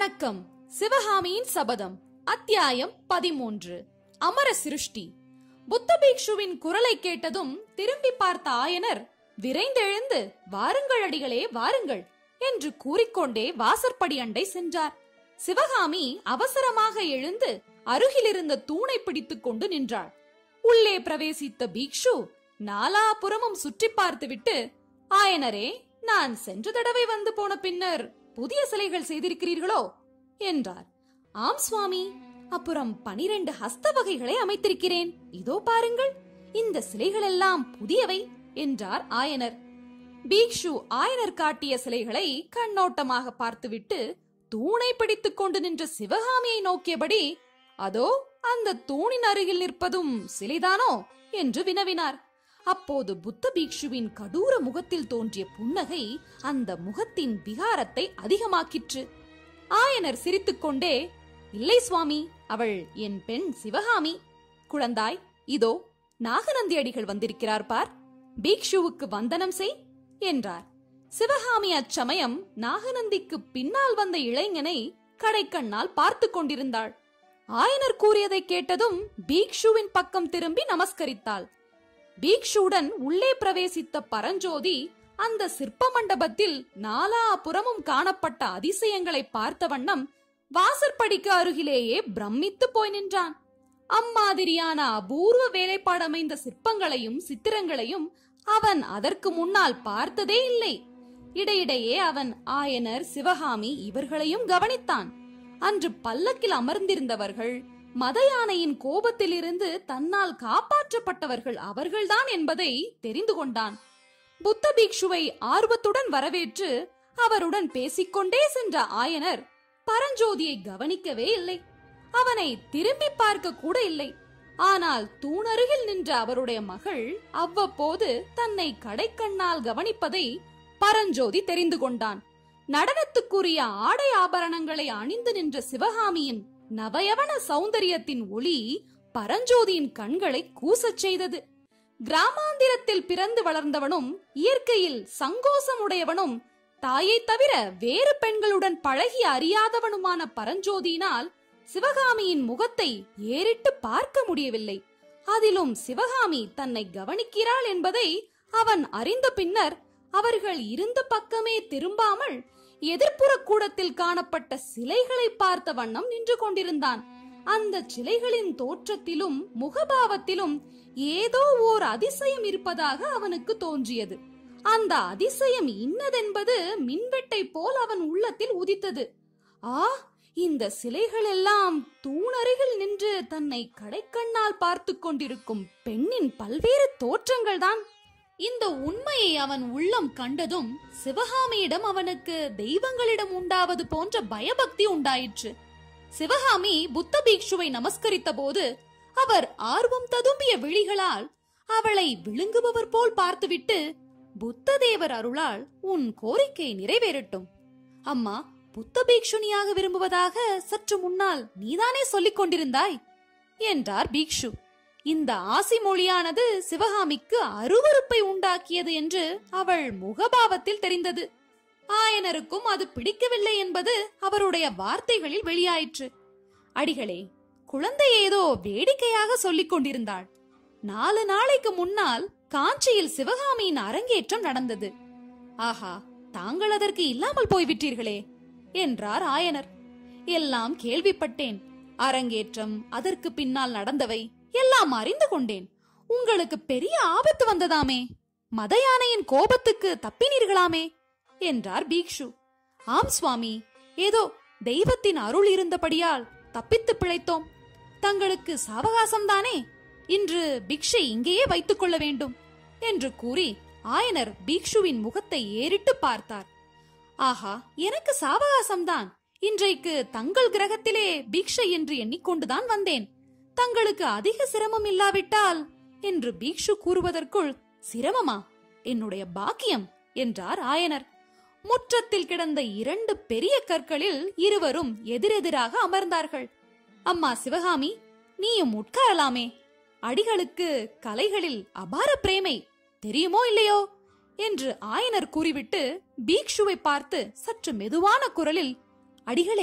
வணக்கம் சிவகாமியின் சபதம் அத்தியாயம் பதிமூன்று அமர சிருஷ்டி புத்த பிக்ஷுவின் குரலை கேட்டதும் திரும்பி பார்த்த ஆயனர் விரைந்தெழுந்து வாருங்கள் அடிகளே வாருங்கள் என்று கூறிக்கொண்டே வாசற்படி அண்டை சென்றார் சிவகாமி அவசரமாக எழுந்து அருகிலிருந்த தூணை பிடித்துக் கொண்டு நின்றாள் உள்ளே பிரவேசித்த பீக்ஷு நாலாபுறமும் சுற்றி பார்த்துவிட்டு ஆயனரே நான் சென்ற தடவை வந்து போன பின்னர் புதிய சிலைகள் செய்திருக்கிறீர்களோ என்றார் ஆம் சுவாமி அப்புறம் பனிரெண்டு ஹஸ்த வகைகளை அமைத்திருக்கிறேன் இதோ பாருங்கள் இந்த சிலைகள் எல்லாம் புதியவை என்றார் ஆயனர் பீக்ஷு ஆயனர் காட்டிய சிலைகளை கண்ணோட்டமாக பார்த்துவிட்டு தூணை பிடித்துக் கொண்டு நின்ற சிவகாமியை நோக்கியபடி அதோ அந்த தூணின் அருகில் நிற்பதும் சிலைதானோ என்று வினவினார் அப்போது புத்த பீக்ஷுவின் கடூர முகத்தில் தோன்றிய புன்னகை அந்த முகத்தின் விகாரத்தை அதிகமாக்கிற்று ஆயனர் சிரித்துக்கொண்டே இல்லை சுவாமி அவள் என் பெண் சிவகாமி குழந்தாய் இதோ நாகநந்தி அடிகள் வந்திருக்கிறார் பார் பீக்ஷுவுக்கு வந்தனம் செய் என்றார் சிவகாமி அச்சமயம் நாகநந்திக்கு பின்னால் வந்த இளைஞனை கடைக்கண்ணால் பார்த்து கொண்டிருந்தாள் ஆயனர் கூறியதை கேட்டதும் பீக்ஷுவின் பக்கம் திரும்பி நமஸ்கரித்தாள் பீக்ஷுடன் உள்ளே பிரவேசித்த பரஞ்சோதி அந்த சிற்ப மண்டபத்தில் நாலாபுறமும் காணப்பட்ட அதிசயங்களை பார்த்த வண்ணம் வாசற்படிக்கு அருகிலேயே பிரமித்து போய் நின்றான் அம்மாதிரியான அபூர்வ வேலைப்பாடமைந்த சிற்பங்களையும் சித்திரங்களையும் அவன் அதற்கு முன்னால் பார்த்ததே இல்லை இடையிடையே அவன் ஆயனர் சிவகாமி இவர்களையும் கவனித்தான் அன்று பல்லக்கில் அமர்ந்திருந்தவர்கள் மத யானையின் கோபத்திலிருந்து தன்னால் காப்பாற்றப்பட்டவர்கள் அவர்கள்தான் என்பதை தெரிந்து கொண்டான் புத்த பிக்ஷுவை ஆர்வத்துடன் வரவேற்று அவருடன் பேசிக்கொண்டே சென்ற ஆயனர் பரஞ்சோதியை கவனிக்கவே இல்லை அவனை திரும்பி பார்க்க கூட இல்லை ஆனால் தூணருகில் நின்ற அவருடைய மகள் அவ்வப்போது தன்னை கடைக்கண்ணால் கவனிப்பதை பரஞ்சோதி தெரிந்து கொண்டான் நடனத்துக்குரிய ஆடை ஆபரணங்களை அணிந்து நின்ற சிவகாமியின் நவயவன சௌந்தரியத்தின் ஒளி பரஞ்சோதியின் கண்களை கூசச் செய்தது கிராமாந்திரத்தில் பிறந்து வளர்ந்தவனும் இயற்கையில் சங்கோசமுடையவனும் தாயை தவிர வேறு பெண்களுடன் பழகி அறியாதவனுமான பரஞ்சோதியினால் சிவகாமியின் முகத்தை ஏறிட்டு பார்க்க முடியவில்லை அதிலும் சிவகாமி தன்னை கவனிக்கிறாள் என்பதை அவன் அறிந்த பின்னர் அவர்கள் இருந்த பக்கமே திரும்பாமல் எதிர்ப்புற கூடத்தில் காணப்பட்ட சிலைகளை பார்த்த வண்ணம் நின்று கொண்டிருந்தான் அந்த சிலைகளின் தோற்றத்திலும் முகபாவத்திலும் ஏதோ ஓர் அதிசயம் இருப்பதாக அவனுக்கு தோன்றியது அந்த அதிசயம் இன்னதென்பது மின்வெட்டை போல் அவன் உள்ளத்தில் உதித்தது ஆ இந்த சிலைகள் எல்லாம் தூணருகில் நின்று தன்னை கடைக்கண்ணால் பார்த்து கொண்டிருக்கும் பெண்ணின் பல்வேறு தோற்றங்கள்தான் இந்த உண்மையை அவன் உள்ளம் கண்டதும் சிவகாமியிடம் அவனுக்கு தெய்வங்களிடம் உண்டாவது போன்ற பயபக்தி உண்டாயிற்று சிவகாமி புத்த பீக்ஷுவை நமஸ்கரித்த போது அவர் ஆர்வம் ததும்பிய விழிகளால் அவளை விழுங்குபவர் போல் பார்த்துவிட்டு புத்த தேவர் அருளால் உன் கோரிக்கை நிறைவேறட்டும் அம்மா புத்த பீக்ஷுனியாக விரும்புவதாக சற்று முன்னால் நீதானே சொல்லிக் கொண்டிருந்தாய் என்றார் பீக்ஷு இந்த ஆசி மொழியானது சிவகாமிக்கு அருவருப்பை உண்டாக்கியது என்று அவள் முகபாவத்தில் தெரிந்தது ஆயனருக்கும் அது பிடிக்கவில்லை என்பது அவருடைய வார்த்தைகளில் வெளியாயிற்று அடிகளே குழந்தை ஏதோ வேடிக்கையாக சொல்லிக் கொண்டிருந்தாள் நாலு நாளைக்கு முன்னால் காஞ்சியில் சிவகாமியின் அரங்கேற்றம் நடந்தது ஆஹா தாங்கள் அதற்கு இல்லாமல் போய்விட்டீர்களே என்றார் ஆயனர் எல்லாம் கேள்விப்பட்டேன் அரங்கேற்றம் அதற்கு பின்னால் நடந்தவை எல்லாம் அறிந்து கொண்டேன் உங்களுக்கு பெரிய ஆபத்து வந்ததாமே மத யானையின் கோபத்துக்கு தப்பினீர்களாமே என்றார் பீக்ஷு ஆம் சுவாமி ஏதோ தெய்வத்தின் அருள் இருந்தபடியால் தப்பித்து பிழைத்தோம் தங்களுக்கு சாவகாசம்தானே இன்று பிக்ஷை இங்கேயே வைத்துக் கொள்ள வேண்டும் என்று கூறி ஆயனர் பீக்ஷுவின் முகத்தை ஏறிட்டு பார்த்தார் ஆஹா எனக்கு சாவகாசம்தான் இன்றைக்கு தங்கள் கிரகத்திலே பீக்ஷை என்று எண்ணிக்கொண்டுதான் வந்தேன் தங்களுக்கு அதிக சிரமம் இல்லாவிட்டால் என்று பீக்ஷு கூறுவதற்குள் சிரமமா என்னுடைய பாக்கியம் என்றார் ஆயனர் முற்றத்தில் கிடந்த இரண்டு பெரிய கற்களில் இருவரும் எதிரெதிராக அமர்ந்தார்கள் அம்மா சிவகாமி நீயும் உட்காரலாமே அடிகளுக்கு கலைகளில் அபார பிரேமை தெரியுமோ இல்லையோ என்று ஆயனர் கூறிவிட்டு பீக்ஷுவை பார்த்து சற்று மெதுவான குரலில் அடிகளே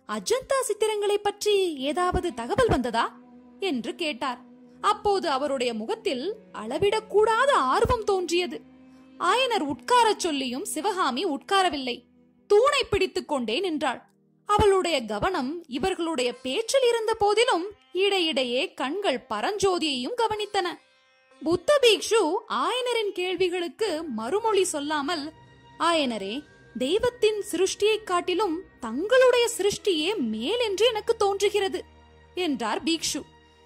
அஜந்தா சித்திரங்களை பற்றி ஏதாவது தகவல் வந்ததா என்று கேட்டார் அப்போது அவருடைய முகத்தில் அளவிடக்கூடாத ஆர்வம் தோன்றியது ஆயனர் உட்காரச் சொல்லியும் சிவகாமி உட்காரவில்லை தூணை பிடித்துக் கொண்டே நின்றாள் அவளுடைய கவனம் இவர்களுடைய பேச்சில் இருந்த போதிலும் இடையிடையே கண்கள் பரஞ்சோதியையும் கவனித்தன புத்த பீக்ஷு ஆயனரின் கேள்விகளுக்கு மறுமொழி சொல்லாமல் ஆயனரே தெய்வத்தின் சிருஷ்டியைக் காட்டிலும் தங்களுடைய சிருஷ்டியே மேல் என்று எனக்கு தோன்றுகிறது என்றார் பீக்ஷு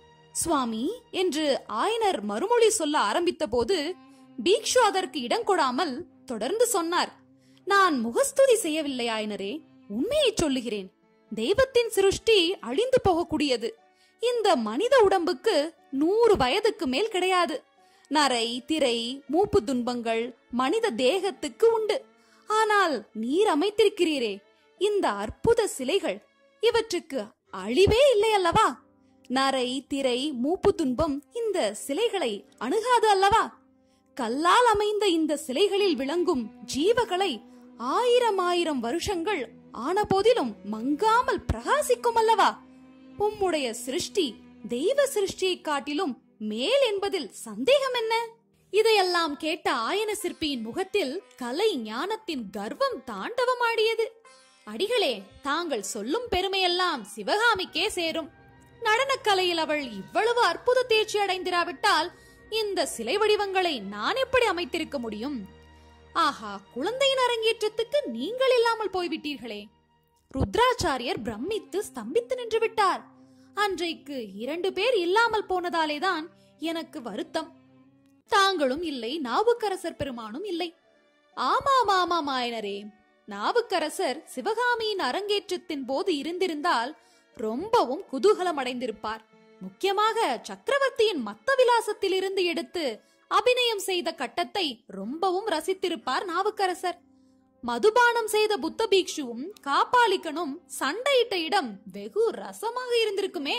சுவாமி என்று ஆயனர் மறுமொழி சொல்ல ஆரம்பித்த போது பீக்ஷு அதற்கு இடம் கொடாமல் தொடர்ந்து சொன்னார் நான் முகஸ்துதி செய்யவில்லை ஆயனரே உண்மையை சொல்லுகிறேன் தெய்வத்தின் சிருஷ்டி அழிந்து போகக்கூடியது இந்த மனித உடம்புக்கு நூறு வயதுக்கு மேல் கிடையாது நரை திரை மூப்பு துன்பங்கள் மனித தேகத்துக்கு உண்டு ஆனால் நீர் அமைத்திருக்கிறீரே இந்த அற்புத சிலைகள் இவற்றுக்கு அழிவே இல்லை அல்லவா நரை திரை மூப்பு துன்பம் இந்த சிலைகளை அணுகாது அல்லவா கல்லால் அமைந்த இந்த சிலைகளில் விளங்கும் ஜீவகளை ஆயிரம் ஆயிரம் வருஷங்கள் ஆன போதிலும் மங்காமல் பிரகாசிக்கும் அல்லவா உம்முடைய சிருஷ்டி தெய்வ சிருஷ்டியைக் காட்டிலும் மேல் என்பதில் சந்தேகம் என்ன இதையெல்லாம் கேட்ட ஆயன சிற்பியின் முகத்தில் கலை ஞானத்தின் கர்வம் தாண்டவமாடியது அடிகளே தாங்கள் சொல்லும் பெருமையெல்லாம் சிவகாமிக்கே சேரும் நடனக்கலையில் அவள் இவ்வளவு அற்புத தேர்ச்சி அடைந்திராவிட்டால் இந்த சிலை வடிவங்களை நான் எப்படி அமைத்திருக்க முடியும் ஆஹா குழந்தையின் அரங்கேற்றத்துக்கு நீங்கள் இல்லாமல் போய்விட்டீர்களே ருத்ராச்சாரியர் பிரமித்து ஸ்தம்பித்து நின்று விட்டார் அன்றைக்கு இரண்டு பேர் இல்லாமல் போனதாலேதான் எனக்கு வருத்தம் தாங்களும் இல்லை நாவுக்கரசர் பெருமானும் இல்லை ஆமாம் ஆமாம் ஆயனரே நாவுக்கரசர் சிவகாமியின் அரங்கேற்றத்தின் போது இருந்திருந்தால் ரொம்பவும் குதூகலம் அடைந்திருப்பார் முக்கியமாக சக்கரவர்த்தியின் மத்த விலாசத்தில் இருந்து எடுத்து அபிநயம் செய்த கட்டத்தை ரொம்பவும் ரசித்திருப்பார் நாவுக்கரசர் மதுபானம் செய்த புத்த பீக்ஷுவும் காப்பாளிக்கனும் சண்டையிட்ட இடம் வெகு ரசமாக இருந்திருக்குமே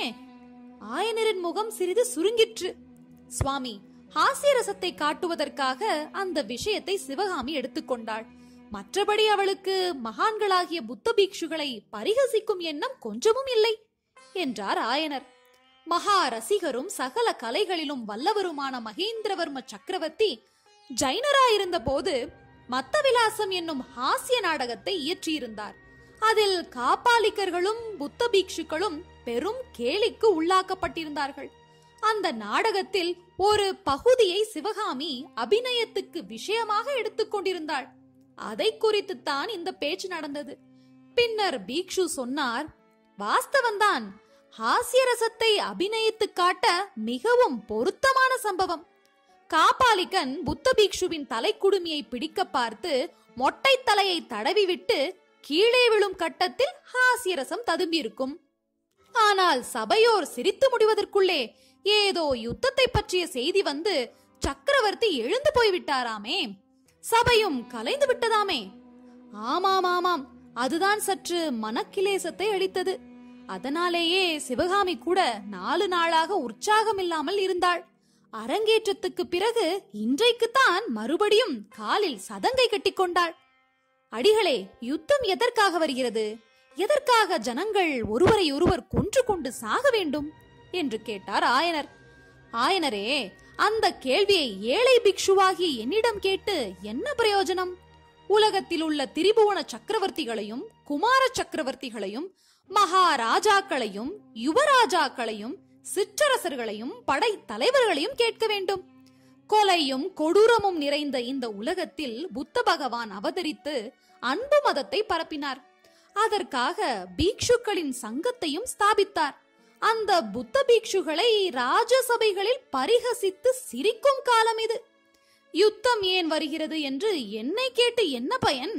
ஆயனரின் முகம் சிறிது சுருங்கிற்று சுவாமி ஹாஸ்ய ரசத்தை காட்டுவதற்காக அந்த விஷயத்தை சிவகாமி எடுத்துக்கொண்டாள் மற்றபடி அவளுக்கு மகான்களாகிய புத்த பீக்ஷுகளை பரிகசிக்கும் எண்ணம் கொஞ்சமும் இல்லை என்றார் ஆயனர் மகா ரசிகரும் சகல கலைகளிலும் வல்லவருமான மகேந்திரவர்ம சக்கரவர்த்தி ஜைனராயிருந்த போது மத்த விலாசம் என்னும் ஹாஸ்ய நாடகத்தை இயற்றியிருந்தார் அதில் காப்பாளிக்கர்களும் புத்த பீக்ஷுக்களும் பெரும் கேலிக்கு உள்ளாக்கப்பட்டிருந்தார்கள் அந்த நாடகத்தில் ஒரு பகுதியை சிவகாமி அபிநயத்துக்கு விஷயமாக எடுத்துக்கொண்டிருந்தாள் அதை குறித்துத்தான் இந்த பேச்சு நடந்தது பின்னர் பீக்ஷு சொன்னார் வாஸ்தவன்தான் ஹாஸ்ய ரசத்தை அபிநயித்து காட்ட மிகவும் பொருத்தமான சம்பவம் காபாலிகன் புத்த பீக்ஷுவின் தலைக்குடுமியை பிடிக்க பார்த்து மொட்டை தலையை தடவிவிட்டு கீழே விழும் கட்டத்தில் ஹாஸ்யரசம் ததும்பியிருக்கும் ஆனால் சபையோர் சிரித்து முடிவதற்குள்ளே ஏதோ யுத்தத்தை பற்றிய செய்தி வந்து சக்கரவர்த்தி எழுந்து போய்விட்டாராமே சபையும் கலைந்து விட்டதாமே ஆமாம் ஆமாம் அதுதான் சற்று மனக்கிலேசத்தை அளித்தது அதனாலேயே சிவகாமி கூட நாலு நாளாக உற்சாகம் இல்லாமல் இருந்தாள் அரங்கேற்றத்துக்கு பிறகு இன்றைக்குத்தான் மறுபடியும் காலில் சதங்கை கட்டிக்கொண்டாள் அடிகளே யுத்தம் எதற்காக வருகிறது எதற்காக ஜனங்கள் ஒருவரை ஒருவர் கொன்று கொண்டு சாக வேண்டும் என்று கேட்டார் ஆயனர் ஆயனரே அந்த கேள்வியை ஏழை பிக்ஷுவாகிய என்னிடம் கேட்டு என்ன பிரயோஜனம் உலகத்தில் உள்ள திரிபுவன சக்கரவர்த்திகளையும் குமார சக்கரவர்த்திகளையும் மகாராஜாக்களையும் யுவராஜாக்களையும் சிற்றரசர்களையும் படை தலைவர்களையும் கேட்க வேண்டும் கொலையும் கொடூரமும் நிறைந்த இந்த உலகத்தில் புத்த பகவான் அவதரித்து அன்பு மதத்தை பரப்பினார் அதற்காக பீக்ஷுக்களின் சங்கத்தையும் ஸ்தாபித்தார் அந்த புத்த பீக்ஷுகளை ராஜசபைகளில் பரிகசித்து சிரிக்கும் காலம் இது யுத்தம் ஏன் வருகிறது என்று என்னை கேட்டு என்ன பயன்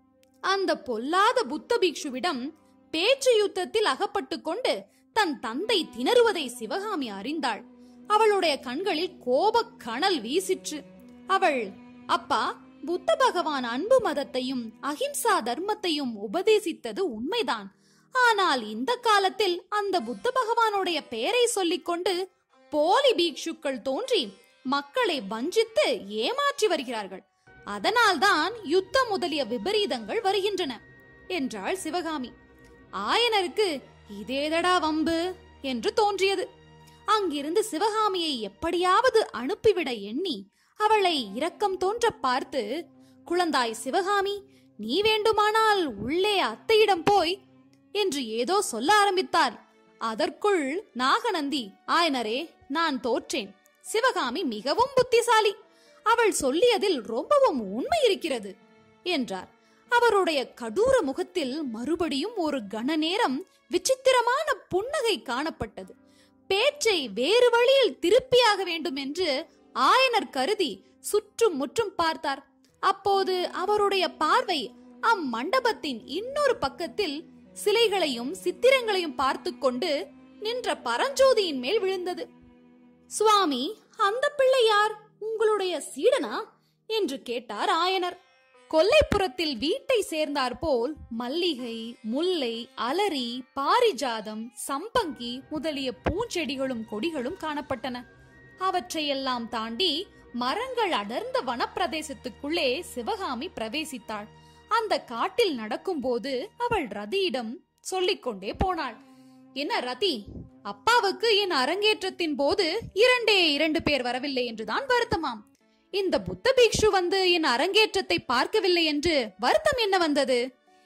அந்த பொல்லாத புத்த பீக்ஷுவிடம் பேச்சு யுத்தத்தில் அகப்பட்டு கொண்டு தன் தந்தை திணறுவதை சிவகாமி அறிந்தாள் அவளுடைய கண்களில் கோபக் கனல் வீசிற்று அவள் அப்பா புத்த பகவான் அன்பு மதத்தையும் அகிம்சா தர்மத்தையும் உபதேசித்தது உண்மைதான் ஆனால் இந்த காலத்தில் அந்த புத்த பகவானுடைய பெயரை சொல்லிக்கொண்டு போலி பீக்ஷுக்கள் தோன்றி மக்களை வஞ்சித்து ஏமாற்றி வருகிறார்கள் அதனால்தான் யுத்தம் முதலிய விபரீதங்கள் வருகின்றன என்றாள் சிவகாமி ஆயனருக்கு இதேதடா வம்பு என்று தோன்றியது அங்கிருந்து சிவகாமியை எப்படியாவது அனுப்பிவிட எண்ணி அவளை இரக்கம் தோன்ற பார்த்து குழந்தாய் சிவகாமி நீ வேண்டுமானால் உள்ளே அத்தையிடம் போய் என்று ஏதோ சொல்ல ஆரம்பித்தார் அதற்குள் நாகநந்தி ஆயனரே நான் தோற்றேன் சிவகாமி மிகவும் புத்திசாலி அவள் சொல்லியதில் ரொம்பவும் உண்மை இருக்கிறது என்றார் அவருடைய கடூர முகத்தில் மறுபடியும் ஒரு கண நேரம் விசித்திரமான புன்னகை காணப்பட்டது பேச்சை வேறு வழியில் திருப்பியாக வேண்டும் என்று ஆயனர் கருதி சுற்றும் முற்றும் பார்த்தார் அப்போது அவருடைய பார்வை அம்மண்டபத்தின் இன்னொரு பக்கத்தில் சிலைகளையும் சித்திரங்களையும் பார்த்து கொண்டு நின்ற பரஞ்சோதியின் மேல் விழுந்தது சுவாமி அந்த பிள்ளை யார் உங்களுடைய சீடனா என்று கேட்டார் ஆயனர் கொல்லைப்புறத்தில் வீட்டை சேர்ந்தார் போல் மல்லிகை முல்லை அலரி பாரிஜாதம் சம்பங்கி முதலிய பூஞ்செடிகளும் கொடிகளும் காணப்பட்டன அவற்றையெல்லாம் தாண்டி மரங்கள் அடர்ந்த வனப்பிரதேசத்துக்குள்ளே சிவகாமி பிரவேசித்தாள் அந்த காட்டில் நடக்கும்போது அவள் ரதியிடம் சொல்லிக்கொண்டே போனாள் என்ன ரதி அப்பாவுக்கு என் அரங்கேற்றத்தின் போது இரண்டே இரண்டு பேர் வரவில்லை என்றுதான் வருத்தமாம் இந்த புத்த பிக்ஷு வந்து என் அரங்கேற்றத்தை பார்க்கவில்லை என்று வருத்தம் என்ன வந்தது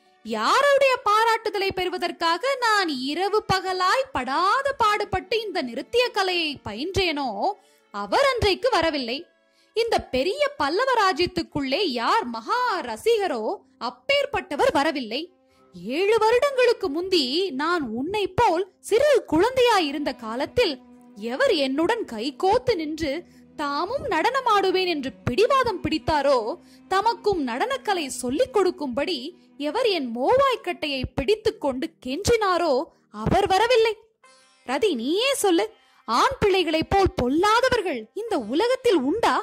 யாருடைய பாராட்டுதலை பெறுவதற்காக நான் இரவு பகலாய் படாத பாடுபட்டு இந்த நிருத்திய கலையை பயின்றேனோ அவர் அன்றைக்கு வரவில்லை இந்த பெரிய பல்லவ ராஜ்யத்துக்குள்ளே யார் மகா ரசிகரோ அப்பேற்பட்டவர் வரவில்லை ஏழு வருடங்களுக்கு முந்தி நான் உன்னை போல் சிறு குழந்தையாய் இருந்த காலத்தில் எவர் என்னுடன் கைகோத்து நின்று தாமும் நடனமாடுவேன் என்று பிடிவாதம் பிடித்தாரோ தமக்கும் நடனக்கலை சொல்லிக் கொடுக்கும்படி எவர் என் மோவாய்க்கட்டையை பிடித்துக் கொண்டு கெஞ்சினாரோ அவர் வரவில்லை ரதி நீயே சொல்லு ஆண் பிள்ளைகளைப் போல் பொல்லாதவர்கள் இந்த உலகத்தில் உண்டா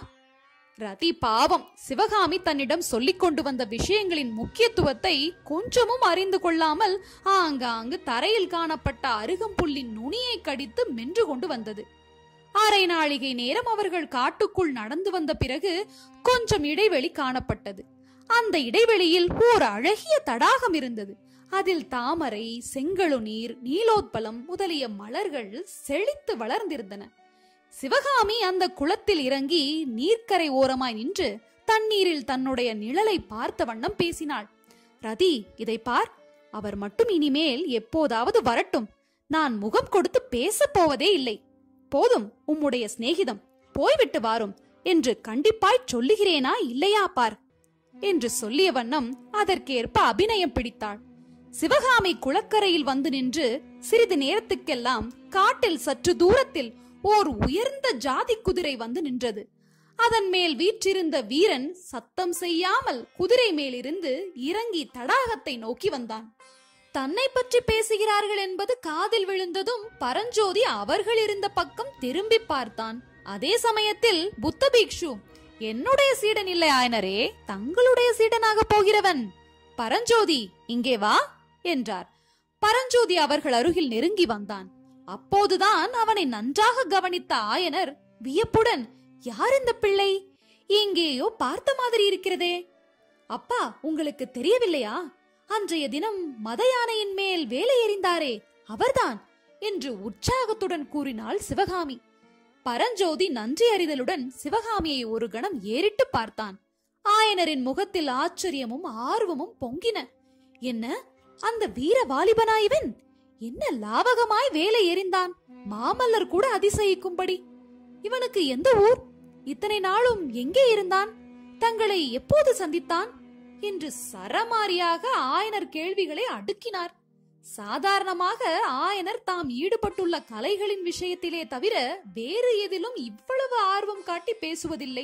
ரதி பாவம் சிவகாமி தன்னிடம் சொல்லிக் கொண்டு வந்த விஷயங்களின் முக்கியத்துவத்தை கொஞ்சமும் அறிந்து கொள்ளாமல் ஆங்காங்கு தரையில் காணப்பட்ட அருகம்புல்லின் நுனியை கடித்து மென்று கொண்டு வந்தது அரை நாழிகை நேரம் அவர்கள் காட்டுக்குள் நடந்து வந்த பிறகு கொஞ்சம் இடைவெளி காணப்பட்டது அந்த இடைவெளியில் ஓர் அழகிய தடாகம் இருந்தது அதில் தாமரை செங்கழுநீர் நீலோத்பலம் முதலிய மலர்கள் செழித்து வளர்ந்திருந்தன சிவகாமி அந்த குளத்தில் இறங்கி நீர்க்கரை ஓரமாய் நின்று தண்ணீரில் தன்னுடைய நிழலை பார்த்த வண்ணம் பேசினாள் ரதி இதை பார் அவர் மட்டும் இனிமேல் எப்போதாவது வரட்டும் நான் முகம் கொடுத்து பேசப் போவதே இல்லை போதும் உம்முடைய சிநேகிதம் போய்விட்டு வாரும் என்று கண்டிப்பாய் சொல்லுகிறேனா இல்லையா பார் என்று சொல்லிய வண்ணம் அதற்கேற்ப அபிநயம் பிடித்தாள் சிவகாமி குளக்கரையில் வந்து நின்று சிறிது நேரத்துக்கெல்லாம் காட்டில் சற்று தூரத்தில் ஓர் உயர்ந்த ஜாதி குதிரை வந்து நின்றது அதன் மேல் வீற்றிருந்த வீரன் சத்தம் செய்யாமல் குதிரை மேலிருந்து இறங்கி தடாகத்தை நோக்கி வந்தான் தன்னை பற்றி பேசுகிறார்கள் என்பது காதில் விழுந்ததும் பரஞ்சோதி அவர்கள் இருந்த பக்கம் திரும்பி பார்த்தான் அதே சமயத்தில் புத்த பிக்ஷு என்னுடைய சீடன் இல்லை ஆயனரே தங்களுடைய சீடனாக போகிறவன் பரஞ்சோதி இங்கே வா என்றார் பரஞ்சோதி அவர்கள் அருகில் நெருங்கி வந்தான் அப்போதுதான் அவனை நன்றாக கவனித்த ஆயனர் வியப்புடன் யார் இந்த பிள்ளை எங்கேயோ பார்த்த மாதிரி இருக்கிறதே அப்பா உங்களுக்கு தெரியவில்லையா அன்றைய தினம் மத யானையின் மேல் வேலை எறிந்தாரே அவர்தான் என்று உற்சாகத்துடன் கூறினாள் சிவகாமி பரஞ்சோதி நன்றி அறிதலுடன் சிவகாமியை ஒரு கணம் ஏறிட்டு பார்த்தான் ஆயனரின் முகத்தில் ஆச்சரியமும் ஆர்வமும் பொங்கின என்ன அந்த வீர வாலிபனா இவன் என்ன லாவகமாய் வேலை எறிந்தான் மாமல்லர் கூட அதிசயிக்கும்படி இவனுக்கு எந்த ஊர் இத்தனை நாளும் எங்கே இருந்தான் தங்களை எப்போது சந்தித்தான் என்று சரமாரியாக ஆயனர் கேள்விகளை அடுக்கினார் சாதாரணமாக ஆயனர் தாம் ஈடுபட்டுள்ள கலைகளின் விஷயத்திலே தவிர வேறு எதிலும் இவ்வளவு ஆர்வம் காட்டி பேசுவதில்லை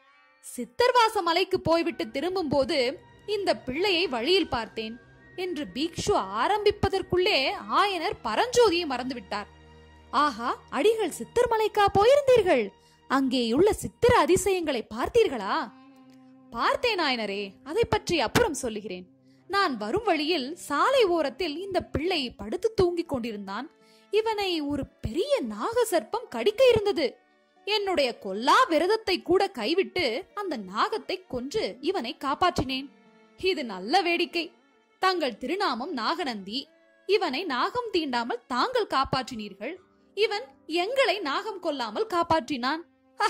சித்தர்வாச மலைக்கு போய்விட்டு திரும்பும்போது இந்த பிள்ளையை வழியில் பார்த்தேன் என்று பீக்ஷு ஆரம்பிப்பதற்குள்ளே ஆயனர் பரஞ்சோதியை மறந்துவிட்டார் ஆஹா அடிகள் சித்தர் மலைக்கா போயிருந்தீர்கள் அங்கேயுள்ள சித்திர அதிசயங்களை பார்த்தீர்களா பார்த்தேன் ஆயனரே அதை பற்றி அப்புறம் சொல்லுகிறேன் நான் வரும் வழியில் சாலை ஓரத்தில் இந்த பிள்ளை படுத்து தூங்கிக் கொண்டிருந்தான் இவனை ஒரு பெரிய நாக சர்ப்பம் கடிக்க இருந்தது என்னுடைய கொல்லா விரதத்தை கூட கைவிட்டு அந்த நாகத்தை கொன்று இவனை காப்பாற்றினேன் இது நல்ல வேடிக்கை தங்கள் திருநாமம் நாகநந்தி இவனை நாகம் தீண்டாமல் தாங்கள் காப்பாற்றினீர்கள் இவன் எங்களை நாகம் கொல்லாமல் காப்பாற்றினான்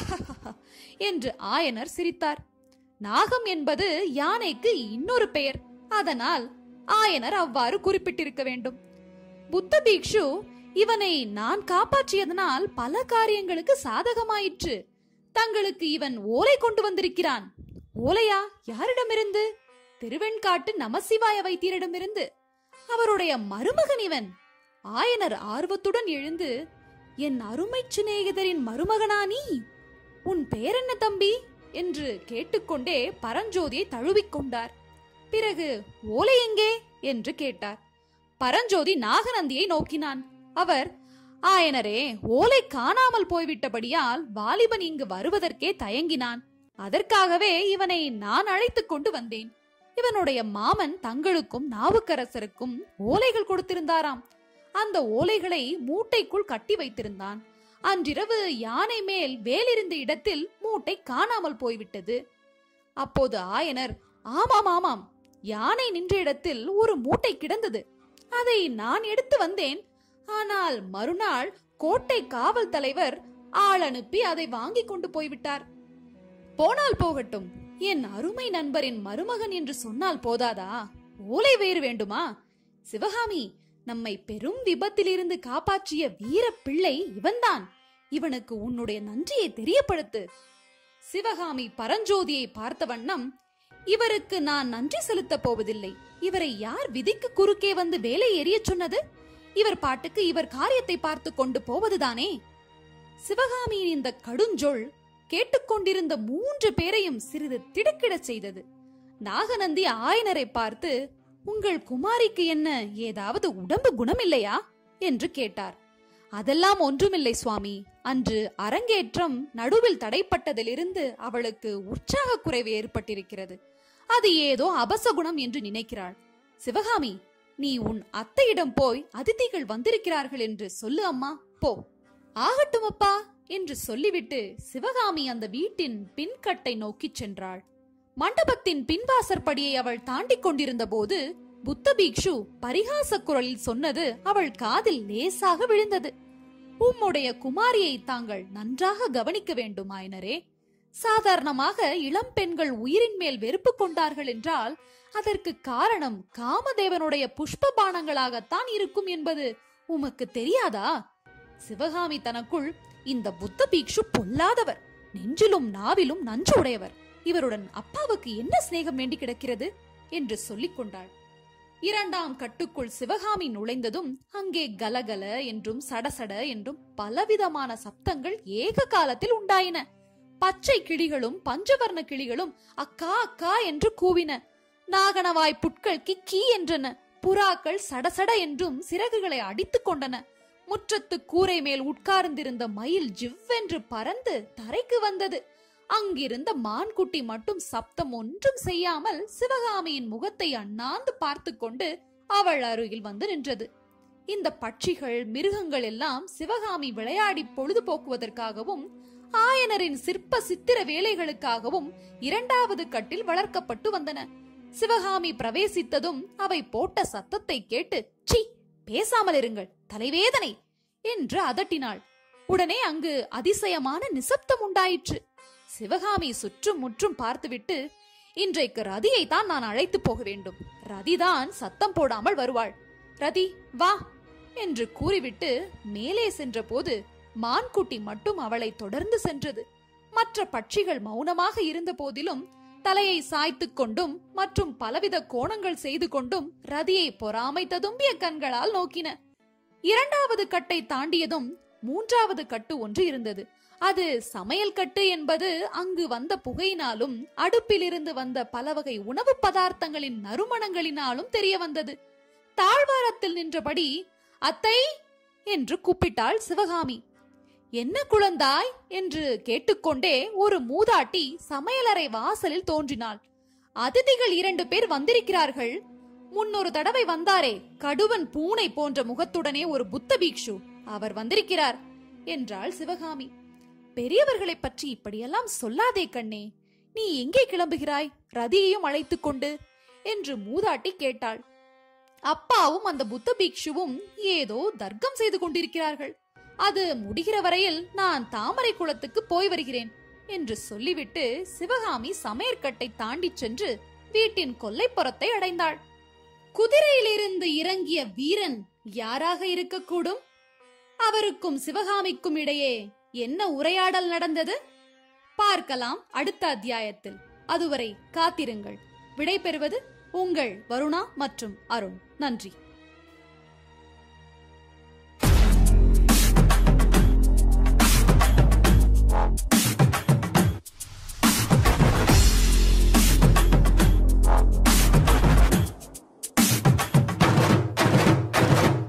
என்று ஆயனர் சிரித்தார் நாகம் என்பது யானைக்கு இன்னொரு பெயர் அதனால் ஆயனர் அவ்வாறு குறிப்பிட்டிருக்க வேண்டும் புத்த பீக்ஷு இவனை நான் காப்பாற்றியதனால் பல காரியங்களுக்கு சாதகமாயிற்று தங்களுக்கு இவன் ஓலை கொண்டு வந்திருக்கிறான் ஓலையா யாரிடமிருந்து திருவெண்காட்டு நமசிவாய வைத்தியரிடமிருந்து அவருடைய மருமகன் இவன் ஆயனர் ஆர்வத்துடன் எழுந்து என் அருமை சிநேகிதரின் மருமகனா நீ உன் பெயர் என்ன தம்பி என்று கேட்டுக்கொண்டே பரஞ்சோதியை தழுவிக்கொண்டார் பிறகு ஓலை எங்கே என்று கேட்டார் பரஞ்சோதி நாகநந்தியை நோக்கினான் அவர் ஆயனரே ஓலை காணாமல் போய்விட்டபடியால் வாலிபன் இங்கு வருவதற்கே தயங்கினான் அதற்காகவே இவனை நான் அழைத்துக் கொண்டு வந்தேன் இவனுடைய மாமன் தங்களுக்கும் நாவுக்கரசருக்கும் ஓலைகள் கொடுத்திருந்தாராம் அந்த ஓலைகளை மூட்டைக்குள் கட்டி வைத்திருந்தான் அன்றிரவு யானை மேல் வேலிருந்த இடத்தில் மூட்டை காணாமல் போய்விட்டது அப்போது ஆயனர் ஆமாம் ஆமாம் யானை நின்ற இடத்தில் ஒரு மூட்டை கிடந்தது அதை நான் எடுத்து வந்தேன் ஆனால் மறுநாள் கோட்டை காவல் தலைவர் ஆள் அனுப்பி அதை வாங்கி கொண்டு போய்விட்டார் போனால் போகட்டும் என் அருமை நண்பரின் மருமகன் என்று சொன்னால் போதாதா ஓலை வேறு வேண்டுமா சிவகாமி நம்மை பெரும் விபத்திலிருந்து காப்பாற்றிய வீர பிள்ளை இவன்தான் இவனுக்கு உன்னுடைய நன்றியை தெரியப்படுத்து சிவகாமி பரஞ்சோதியை பார்த்த வண்ணம் இவருக்கு நான் நன்றி செலுத்தப் போவதில்லை இவரை யார் விதிக்கு குறுக்கே வந்து வேலை எறிய சொன்னது இவர் பாட்டுக்கு இவர் காரியத்தை பார்த்து கொண்டு போவதுதானே சிவகாமியின் இந்த கடுஞ்சொல் கேட்டுக்கொண்டிருந்த மூன்று பேரையும் சிறிது திடுக்கிடச் செய்தது நாகநந்தி ஆயனரை பார்த்து உங்கள் குமாரிக்கு என்ன ஏதாவது உடம்பு குணமில்லையா என்று கேட்டார் அதெல்லாம் ஒன்றுமில்லை சுவாமி அன்று அரங்கேற்றம் நடுவில் தடைப்பட்டதிலிருந்து அவளுக்கு உற்சாக குறைவு ஏற்பட்டிருக்கிறது அது ஏதோ அபசகுணம் என்று நினைக்கிறாள் சிவகாமி நீ உன் அத்தையிடம் போய் அதிதிகள் வந்திருக்கிறார்கள் என்று சொல்லு அம்மா போ ஆகட்டும் அப்பா என்று சொல்லிவிட்டு சிவகாமி அந்த வீட்டின் பின்கட்டை நோக்கிச் சென்றாள் மண்டபத்தின் பின்வாசற்படியை அவள் தாண்டிக் கொண்டிருந்த போது புத்த பீக்ஷு பரிகாச குரலில் சொன்னது அவள் காதில் லேசாக விழுந்தது உம்முடைய குமாரியை தாங்கள் நன்றாக கவனிக்க வேண்டும் ஆயனரே சாதாரணமாக இளம் பெண்கள் உயிரின் மேல் வெறுப்பு கொண்டார்கள் என்றால் அதற்கு காரணம் காமதேவனுடைய புஷ்ப பானங்களாகத்தான் இருக்கும் என்பது உமக்கு தெரியாதா சிவகாமி தனக்குள் இந்த புத்த பீக்ஷு பொல்லாதவர் நெஞ்சிலும் நாவிலும் நஞ்சு உடையவர் இவருடன் அப்பாவுக்கு என்ன சிநேகம் வேண்டி கிடக்கிறது என்று சொல்லிக் கொண்டாள் இரண்டாம் கட்டுக்குள் சிவகாமி நுழைந்ததும் அங்கே கலகல என்றும் சடசட என்றும் பலவிதமான சப்தங்கள் ஏக காலத்தில் உண்டாயின பச்சை கிளிகளும் பஞ்சவர்ண கிளிகளும் அக்கா அக்கா என்று கூவின நாகனவாய் புட்கள் கிக்கி என்றன புறாக்கள் சடசட என்றும் சிறகுகளை அடித்துக் கொண்டன முற்றத்து கூரை மேல் உட்கார்ந்திருந்த மயில் ஜிவ்வென்று பறந்து தரைக்கு வந்தது அங்கிருந்த மான்குட்டி மட்டும் சப்தம் ஒன்றும் செய்யாமல் சிவகாமியின் முகத்தை அண்ணாந்து பார்த்து கொண்டு அவள் அருகில் வந்து நின்றது இந்த பட்சிகள் மிருகங்கள் எல்லாம் சிவகாமி விளையாடி பொழுதுபோக்குவதற்காகவும் ஆயனரின் சிற்ப சித்திர வேலைகளுக்காகவும் இரண்டாவது கட்டில் வளர்க்கப்பட்டு வந்தன சிவகாமி பிரவேசித்ததும் அவை போட்ட சத்தத்தை கேட்டு சி பேசாமல் இருங்கள் தலைவேதனை என்று அதட்டினாள் உடனே அங்கு அதிசயமான நிசப்தம் உண்டாயிற்று சிவகாமி சுற்றும் முற்றும் பார்த்துவிட்டு இன்றைக்கு ரதியை தான் நான் அழைத்து போக வேண்டும் ரதிதான் சத்தம் போடாமல் வருவாள் ரதி வா என்று கூறிவிட்டு மேலே சென்றபோது மான்குட்டி மட்டும் அவளை தொடர்ந்து சென்றது மற்ற பட்சிகள் மௌனமாக இருந்த போதிலும் தலையை சாய்த்துக் கொண்டும் மற்றும் பலவித கோணங்கள் செய்து கொண்டும் ரதியை பொறாமை ததும்பிய கண்களால் நோக்கின இரண்டாவது கட்டை தாண்டியதும் மூன்றாவது கட்டு ஒன்று இருந்தது அது சமையல் கட்டு என்பது அங்கு வந்த புகையினாலும் அடுப்பிலிருந்து வந்த பல வகை உணவு பதார்த்தங்களின் நறுமணங்களினாலும் தெரிய வந்தது தாழ்வாரத்தில் நின்றபடி அத்தை என்று கூப்பிட்டாள் சிவகாமி என்ன குழந்தாய் என்று கேட்டுக்கொண்டே ஒரு மூதாட்டி சமையலறை வாசலில் தோன்றினாள் அதிதிகள் இரண்டு பேர் வந்திருக்கிறார்கள் முன்னொரு தடவை வந்தாரே கடுவன் பூனை போன்ற முகத்துடனே ஒரு புத்த பீக்ஷு அவர் வந்திருக்கிறார் என்றாள் சிவகாமி பெரியவர்களைப் பற்றி இப்படியெல்லாம் சொல்லாதே கண்ணே நீ எங்கே கிளம்புகிறாய் ரதியையும் அழைத்துக் கொண்டு என்று மூதாட்டி கேட்டாள் அப்பாவும் அந்த புத்த பிக்ஷுவும் ஏதோ தர்க்கம் செய்து கொண்டிருக்கிறார்கள் அது முடிகிற வரையில் நான் தாமரை குளத்துக்கு போய் வருகிறேன் என்று சொல்லிவிட்டு சிவகாமி சமையற்கட்டை தாண்டிச் சென்று வீட்டின் கொல்லைப்புறத்தை அடைந்தாள் குதிரையிலிருந்து இறங்கிய வீரன் யாராக இருக்கக்கூடும் அவருக்கும் சிவகாமிக்கும் இடையே என்ன உரையாடல் நடந்தது பார்க்கலாம் அடுத்த அத்தியாயத்தில் அதுவரை காத்திருங்கள் விடை பெறுவது உங்கள் வருணா மற்றும் அருண் நன்றி